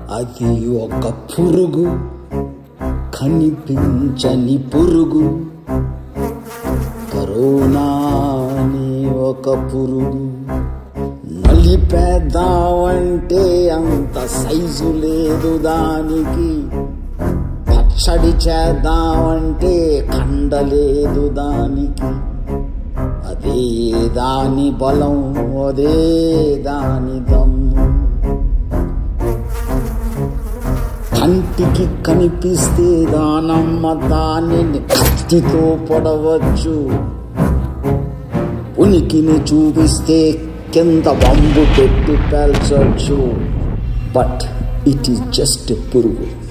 అది ఒక పురుగు కనిపించని పురుగు కరోనా అని ఒక పురుగు నలిపేద్దామంటే అంత సైజు లేదు దానికి పచ్చడి చేద్దామంటే కండలేదు దానికి అదే దాని బలం అదే దాని దమ్ము కంటికి కనిపిస్తే దానమ్మ దానిని కత్తితో పొడవచ్చు ఉనికిని చూపిస్తే కింద బంబు పెట్టి పేల్చవచ్చు బట్ ఇట్ ఈస్ జస్ట్ పురుగు